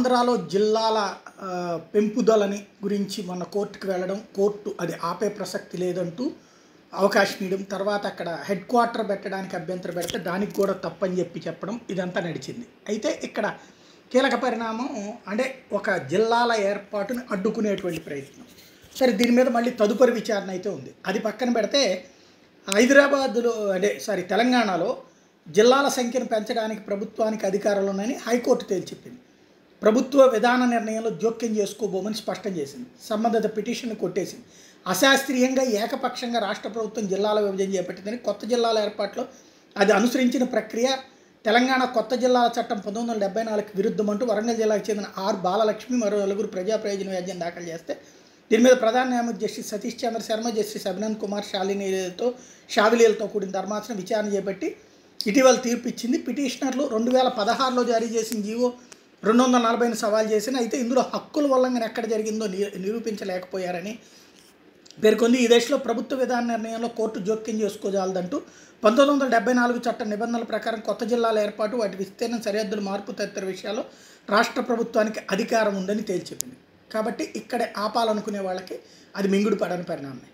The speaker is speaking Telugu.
ఆంధ్రాలో జిల్లాల ఆ, పెంపుదలని గురించి మొన్న కోర్టుకు వెళ్ళడం కోర్టు అది ఆపే ప్రసక్తి లేదంటూ అవకాశం ఇవ్వడం తర్వాత అక్కడ హెడ్ క్వార్టర్ పెట్టడానికి అభ్యంతరం పెడితే దానికి కూడా తప్పని చెప్పి చెప్పడం ఇదంతా నడిచింది అయితే ఇక్కడ కీలక పరిణామం అంటే ఒక జిల్లాల ఏర్పాటుని అడ్డుకునేటువంటి ప్రయత్నం సరే దీని మీద మళ్ళీ తదుపరి విచారణ అయితే ఉంది అది పక్కన పెడితే హైదరాబాద్లో అదే సారీ తెలంగాణలో జిల్లాల సంఖ్యను పెంచడానికి ప్రభుత్వానికి అధికారాలు ఉన్నాయని హైకోర్టు తేల్చెప్పింది ప్రభుత్వ విధాన నిర్ణయంలో జోక్యం చేసుకోబోమని స్పష్టం చేసింది సంబంధిత పిటిషన్ కొట్టేసింది అశాస్త్రీయంగా ఏకపక్షంగా రాష్ట్ర ప్రభుత్వం జిల్లాల విభజన చేపట్టిందని కొత్త జిల్లాల ఏర్పాట్లో అది అనుసరించిన ప్రక్రియ తెలంగాణ కొత్త జిల్లాల చట్టం పంతొమ్మిది వందల డెబ్బై నాలుగుకి విరుద్ధం అంటూ వరంగల్ జిల్లాకు చెందిన ఆర్ బాలలక్ష్మి మరో నలుగురు ప్రజా ప్రయోజన వ్యాజ్యం దాఖలు చేస్తే దీని మీద ప్రధాన న్యాయమూర్తి జస్టిస్ సతీష్ చంద్ర శర్మ జస్టిస్ అభినంద్ కుమార్ శాలినీలతో షావిలీలతో కూడిన ధర్మాసనం విచారణ చేపట్టి ఇటీవల తీర్పు ఇచ్చింది పిటిషనర్లు రెండు వేల పదహారులో జారీ చేసిన జీవో రెండు వందల నలభైని సవాల్ చేసిన అయితే ఇందులో హక్కుల ఉల్లంఘన ఎక్కడ జరిగిందో ని- నిరూపించలేకపోయారని పేర్కొంది ఈ దేశంలో ప్రభుత్వ విధాన నిర్ణయంలో కోర్టు జోక్యం చేసుకోజాలదంటూ పంతొమ్మిది వందల డెబ్బై నాలుగు చట్ట నిబంధనల ప్రకారం కొత్త జిల్లాల ఏర్పాటు వాటి విస్తీర్ణం సరిహద్దుల మార్పు తదితర విషయాల్లో రాష్ట్ర ప్రభుత్వానికి అధికారం ఉందని తేల్చెప్పింది కాబట్టి ఇక్కడే ఆపాలనుకునే వాళ్ళకి అది మింగుడు పడని పరిణామమే